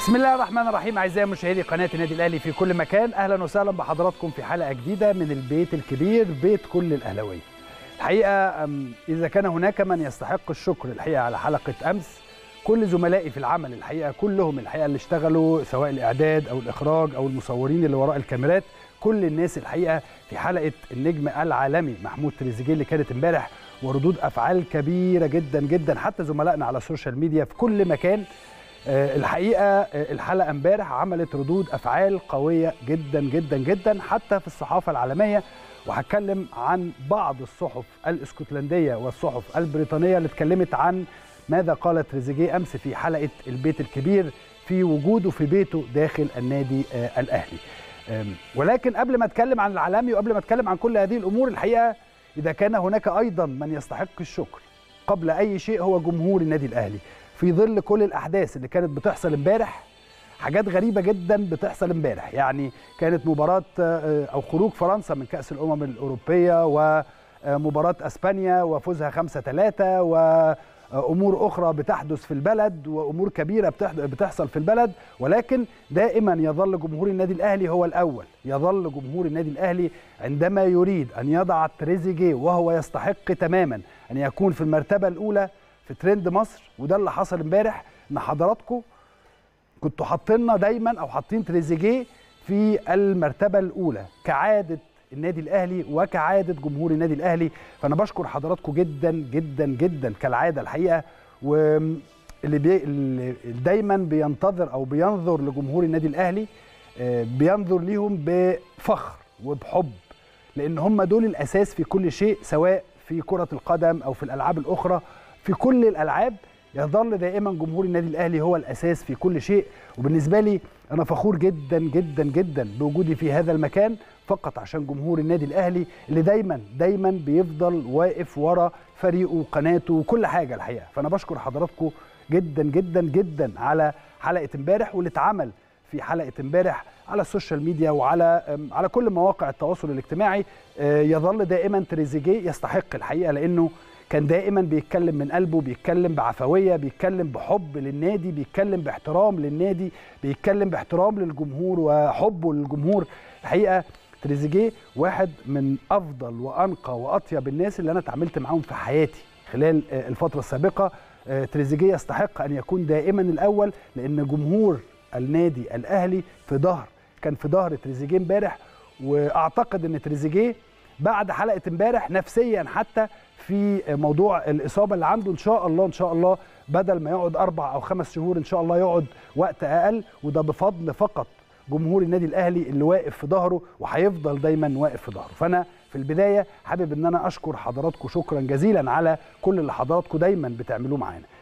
بسم الله الرحمن الرحيم اعزائي مشاهدي قناه النادي الاهلي في كل مكان اهلا وسهلا بحضراتكم في حلقه جديده من البيت الكبير بيت كل الاهلاويه الحقيقه أم، اذا كان هناك من يستحق الشكر الحقيقه على حلقه امس كل زملائي في العمل الحقيقه كلهم الحقيقه اللي اشتغلوا سواء الاعداد او الاخراج او المصورين اللي وراء الكاميرات كل الناس الحقيقه في حلقه النجم العالمي محمود تريزيجيه اللي كانت امبارح وردود افعال كبيره جدا جدا حتى زملائنا على السوشيال ميديا في كل مكان آه، الحقيقه آه، الحلقه امبارح عملت ردود افعال قويه جدا جدا جدا حتى في الصحافه العالميه وهتكلم عن بعض الصحف الاسكتلنديه والصحف البريطانيه اللي اتكلمت عن ماذا قال تريزيجيه امس في حلقه البيت الكبير في وجوده في بيته داخل النادي آه، الاهلي آم، ولكن قبل ما اتكلم عن العالمي وقبل ما اتكلم عن كل هذه الامور الحقيقه اذا كان هناك ايضا من يستحق الشكر قبل اي شيء هو جمهور النادي الاهلي في ظل كل الاحداث اللي كانت بتحصل امبارح حاجات غريبه جدا بتحصل امبارح يعني كانت مباراه آه، او خروج فرنسا من كاس الامم الاوروبيه ومباراه اسبانيا وفوزها 5 3 وامور اخرى بتحدث في البلد وامور كبيره بتحد- بتحصل في البلد ولكن دائما يظل جمهور النادي الاهلي هو الاول يظل جمهور النادي الاهلي عندما يريد ان يضع تريزيجيه وهو يستحق تماما ان يكون في المرتبه الاولى في ترند مصر وده اللي حصل امبارح ان حضراتكم كنتوا حاطيننا دايما او حاطين تريزيجيه في المرتبه الاولى كعاده النادي الاهلي وكعاده جمهور النادي الاهلي فانا بشكر حضراتكم جدا جدا جدا كالعاده الحقيقه واللي بي... اللي دايما بينتظر او بينظر لجمهور النادي الاهلي آه، بينظر ليهم بفخر وبحب لان هم دول الاساس في كل شيء سواء في كره القدم او في الالعاب الاخرى في كل الالعاب يظل دائما جمهور النادي الاهلي هو الاساس في كل شيء وبالنسبه لي انا فخور جدا جدا جدا بوجودي في هذا المكان فقط عشان جمهور النادي الاهلي اللي دايما دايما بيفضل واقف ورا فريقه وقناته وكل حاجه الحقيقه فانا بشكر حضراتكم جدا جدا جدا على حلقه امبارح واللي اتعمل في حلقه امبارح على السوشيال ميديا وعلى أم، على كل مواقع التواصل الاجتماعي آه، يظل دائما تريزيجيه يستحق الحقيقه لانه كان دائما بيتكلم من قلبه بيتكلم بعفويه بيتكلم بحب للنادي بيتكلم باحترام للنادي بيتكلم باحترام للجمهور وحبه للجمهور الحقيقه تريزيجيه واحد من افضل وانقى واطيب الناس اللي انا اتعاملت معاهم في حياتي خلال آه، الفتره السابقه آه، تريزيجيه يستحق ان يكون دائما الاول لان جمهور النادي الاهلي في ظهر كان في ظهر تريزيجيه امبارح واعتقد ان تريزيجيه بعد حلقه امبارح نفسيا حتى في موضوع الاصابه اللي عنده ان شاء الله ان شاء الله بدل ما يقعد اربع او خمس شهور ان شاء الله يقعد وقت اقل وده بفضل فقط جمهور النادي الاهلي اللي واقف في ظهره وهيفضل دايما واقف في ظهره فانا في البدايه حابب ان انا اشكر حضراتكم شكرا جزيلا على كل اللي حضراتكم دايما بتعملوه معانا